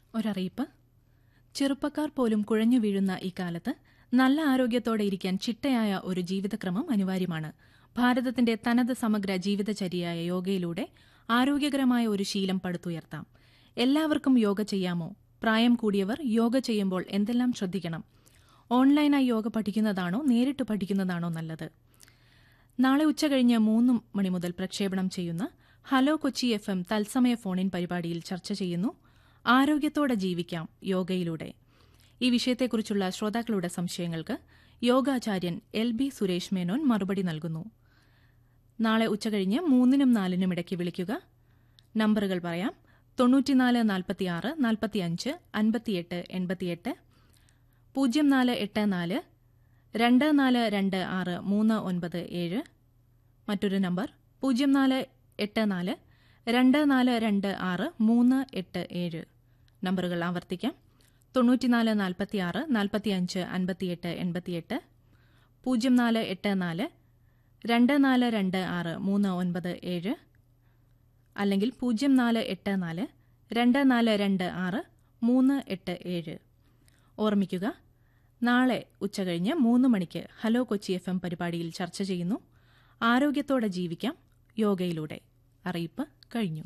ഒരറിയിപ്പ് ചെറുപ്പക്കാർ പോലും കുഴഞ്ഞു വീഴുന്ന ഇക്കാലത്ത് നല്ല ആരോഗ്യത്തോടെ ഇരിക്കാൻ ചിട്ടയായ ഒരു ജീവിതക്രമം അനിവാര്യമാണ് ഭാരതത്തിന്റെ തനത് സമഗ്ര ജീവിതചര്യയായ യോഗയിലൂടെ ആരോഗ്യകരമായ ഒരു ശീലം പടുത്തുയർത്താം എല്ലാവർക്കും യോഗ ചെയ്യാമോ പ്രായം കൂടിയവർ യോഗ ചെയ്യുമ്പോൾ എന്തെല്ലാം ശ്രദ്ധിക്കണം ഓൺലൈനായി യോഗ പഠിക്കുന്നതാണോ നേരിട്ട് പഠിക്കുന്നതാണോ നല്ലത് നാളെ ഉച്ചകഴിഞ്ഞ് മൂന്ന് മണി മുതൽ പ്രക്ഷേപണം ചെയ്യുന്ന ഹലോ കൊച്ചി എഫ് എം തത്സമയ ഫോണിൻ പരിപാടിയിൽ ചർച്ച ചെയ്യുന്നു ആരോഗ്യത്തോടെ ജീവിക്കാം യോഗയിലൂടെ ഈ വിഷയത്തെക്കുറിച്ചുള്ള ശ്രോതാക്കളുടെ സംശയങ്ങൾക്ക് യോഗാചാര്യൻ എൽ ബി സുരേഷ് മേനോൻ മറുപടി നൽകുന്നു നാളെ ഉച്ചകഴിഞ്ഞ് മൂന്നിനും നാലിനും ഇടയ്ക്ക് വിളിക്കുക നമ്പറുകൾ പറയാം തൊണ്ണൂറ്റിനാല് നാൽപ്പത്തിയാറ് നാൽപ്പത്തിയഞ്ച് അൻപത്തിയെട്ട് എൺപത്തിയെട്ട് പൂജ്യം നാല് എട്ട് നാല് രണ്ട് നാല് രണ്ട് ആറ് മൂന്ന് ഒൻപത് ഏഴ് മറ്റൊരു നമ്പർ പൂജ്യം നാല് എട്ട് നാല് രണ്ട് നാല് രണ്ട് ആറ് മൂന്ന് എട്ട് ഏഴ് നമ്പറുകൾ ആവർത്തിക്കാം തൊണ്ണൂറ്റിനാല് നാൽപ്പത്തിയാറ് നാൽപ്പത്തിയഞ്ച് അൻപത്തിയെട്ട് എൺപത്തിയെട്ട് പൂജ്യം നാല് എട്ട് നാല് രണ്ട് നാല് രണ്ട് ആറ് മൂന്ന് ഒൻപത് ഏഴ് അല്ലെങ്കിൽ പൂജ്യം നാല് എട്ട് നാല് രണ്ട് നാല് രണ്ട് ആറ് മൂന്ന് എട്ട് ഏഴ് ഓർമ്മിക്കുക നാളെ ഉച്ചകഴിഞ്ഞ് മൂന്ന് മണിക്ക് ഹലോ കൊച്ചി എഫ് എം പരിപാടിയിൽ ചർച്ച ചെയ്യുന്നു ആരോഗ്യത്തോടെ ജീവിക്കാം യോഗയിലൂടെ അറിയിപ്പ് കഴിഞ്ഞു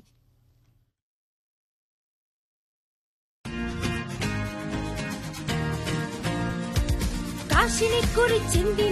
കാശിനെ കുറിച്ചെന്തിന്